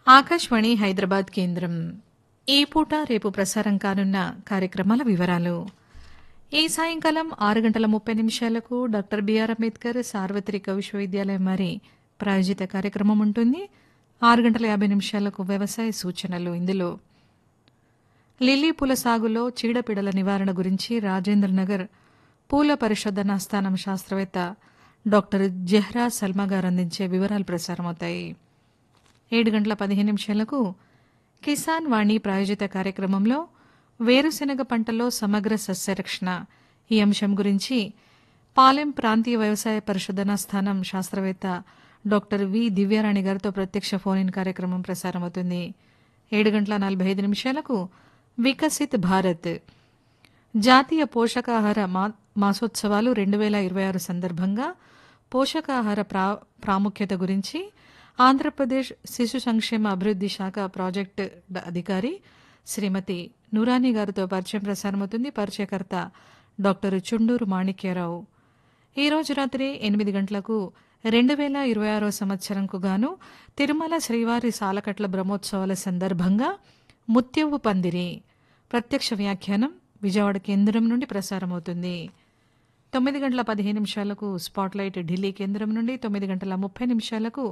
ఆకాశవాణి హైదరాబాద్ కేంద్రం ఈ పూట రేపు ప్రసారం కానున్న కార్యక్రమాల వివరాలు ఈ సాయంకాలం ఆరు గంటల ముప్పై నిమిషాలకు డాక్టర్ బిఆర్ అంబేద్కర్ సార్వత్రిక విశ్వవిద్యాలయం వారి ప్రాయోజిత కార్యక్రమం ఉంటుంది ఆరు గంటల యాభై నిమిషాలకు వ్యవసాయ సూచనలు ఇందులో లిల్లీ పూల సాగులో చీడపీడల నివారణ గురించి రాజేంద్ర నగర్ పూల పరిశోధనా స్థానం శాస్త్రవేత్త డాక్టర్ జెహ్రా సల్మా గారు అందించే వివరాలు ప్రసారమవుతాయి ఏడు గంటల పదిహేను నిమిషాలకు కిసాన్ వాణి ప్రాయోజిత కార్యక్రమంలో వేరుశెనగ పంటలో సమగ్ర సస్యరక్షణ ఈ అంశం గురించి పాలెం ప్రాంతీయ వ్యవసాయ పరిశోధనా స్థానం శాస్త్రవేత్త డాక్టర్ వి దివ్యారాణి గారితో ప్రత్యక్ష ఫోన్ ఇన్ కార్యక్రమం ప్రసారమవుతుంది ఏడు గంటల నలభై ఐదు నిమిషాలకు వికసిత్ భారత్ జాతీయ పోషకాహార మా మాసోత్సవాలు రెండు వేల ఇరవై ఆరు సందర్భంగా పోషకాహార ప్రా ప్రాముఖ్యత గురించి ఆంధ్రప్రదేశ్ శిశు సంక్షేమ అభివృద్ది శాఖ ప్రాజెక్టు డ- అధికారి శ్రీమతి నూరాని గారితో పరిచయం ప్రసారమవుతుంది పరిచయకర్త డాక్టర్ చుండూరు మాణిక్యరావు ఈ రోజు రాత్రి ఎనిమిది గంటలకు రెండు వేల ఇరవై ఆరో సంవత్సరంకు గాను తిరుమల శ్రీవారి సాలకట్ల బ్రహ్మోత్సవాల సందర్భంగా ముత్యవ్వు పందిరి ప్రత్యక్ష వ్యాఖ్యానం విజయవాడ కేంద్రం నుండి ప్రసారమవుతుంది తొమ్మిది గంటల పదిహేను నిమిషాలకు స్పాట్లైట్ ఢిల్లీ కేంద్రం నుండి తొమ్మిది గంటల ముప్పై నిమిషాలకు